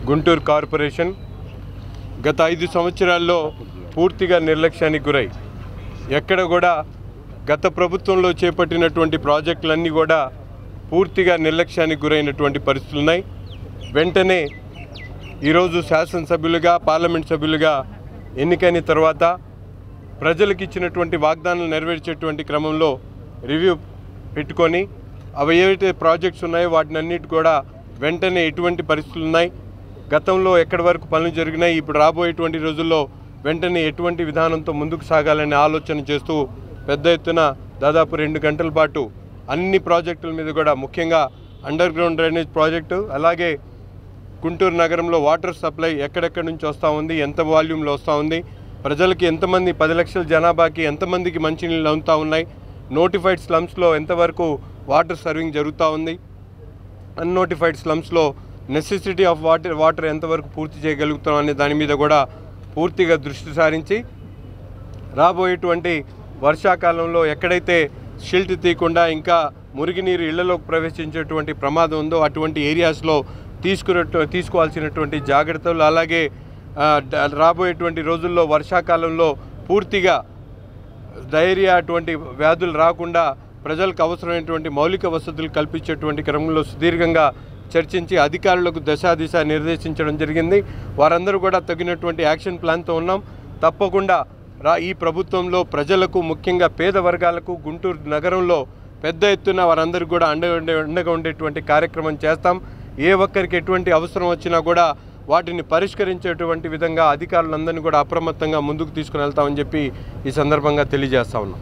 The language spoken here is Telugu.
గుంటూరు కార్పొరేషన్ గత ఐదు సంవత్సరాల్లో పూర్తిగా నిర్లక్ష్యానికి గురై ఎక్కడ కూడా గత ప్రభుత్వంలో చేపట్టినటువంటి ప్రాజెక్టులన్నీ కూడా పూర్తిగా నిర్లక్ష్యానికి గురైనటువంటి పరిస్థితులు ఉన్నాయి వెంటనే ఈరోజు శాసనసభ్యులుగా పార్లమెంట్ సభ్యులుగా ఎన్నికైన తర్వాత ప్రజలకు ఇచ్చినటువంటి వాగ్దానాలు నెరవేర్చేటువంటి క్రమంలో రివ్యూ పెట్టుకొని అవి ఏవైతే ప్రాజెక్ట్స్ ఉన్నాయో వాటిని అన్నిటి కూడా వెంటనే ఎటువంటి పరిస్థితులు ఉన్నాయి గతంలో ఎక్కడి వరకు పనులు జరిగినాయి ఇప్పుడు రాబోయేటువంటి రోజుల్లో వెంటనే ఎటువంటి విధానంతో ముందుకు సాగాలనే ఆలోచన చేస్తూ పెద్ద ఎత్తున దాదాపు రెండు గంటల పాటు అన్ని ప్రాజెక్టుల మీద కూడా ముఖ్యంగా అండర్ గ్రౌండ్ డ్రైనేజ్ ప్రాజెక్టు అలాగే గుంటూరు నగరంలో వాటర్ సప్లై ఎక్కడెక్కడి నుంచి వస్తూ ఉంది ఎంత వాల్యూమ్లో వస్తూ ఉంది ప్రజలకి ఎంతమంది పది లక్షల జనాభాకి ఎంతమందికి మంచినీళ్ళు అందుతూ ఉన్నాయి నోటిఫైడ్ స్లమ్స్లో ఎంతవరకు వాటర్ సర్వింగ్ జరుగుతూ ఉంది అన్నోటిఫైడ్ స్లమ్స్లో నెసెసిటీ ఆఫ్ వాటర్ వాటర్ ఎంతవరకు పూర్తి చేయగలుగుతాం అనే దాని మీద కూడా పూర్తిగా దృష్టి సారించి రాబోయేటువంటి వర్షాకాలంలో ఎక్కడైతే షిల్ట్ తీయకుండా ఇంకా మురుగునీరు ఇళ్లలోకి ప్రవేశించేటువంటి ప్రమాదం ఉందో అటువంటి ఏరియాస్లో తీసుకున్న తీసుకోవాల్సినటువంటి జాగ్రత్తలు అలాగే ఆ, డ- రాబోయేటువంటి రోజుల్లో వర్షాకాలంలో పూర్తిగా డైరియా అటువంటి వ్యాధులు రాకుండా ప్రజలకు అవసరమైనటువంటి మౌలిక వసతులు కల్పించేటువంటి క్రమంలో సుదీర్ఘంగా చర్చించి అధికారులకు దశా దిశ నిర్దేశించడం జరిగింది వారందరూ కూడా తగినటువంటి యాక్షన్ ప్లాన్తో ఉన్నాం తప్పకుండా రా ఈ ప్రభుత్వంలో ప్రజలకు ముఖ్యంగా పేద వర్గాలకు గుంటూరు నగరంలో పెద్ద ఎత్తున వారందరూ కూడా అండగా ఉండే అండగా ఉండేటువంటి కార్యక్రమం చేస్తాం ఏ ఒక్కరికి ఎటువంటి అవసరం వచ్చినా కూడా వాటిని పరిష్కరించేటువంటి విధంగా అధికారులందరినీ కూడా అప్రమత్తంగా ముందుకు తీసుకుని వెళ్తామని చెప్పి ఈ సందర్భంగా తెలియజేస్తా ఉన్నాం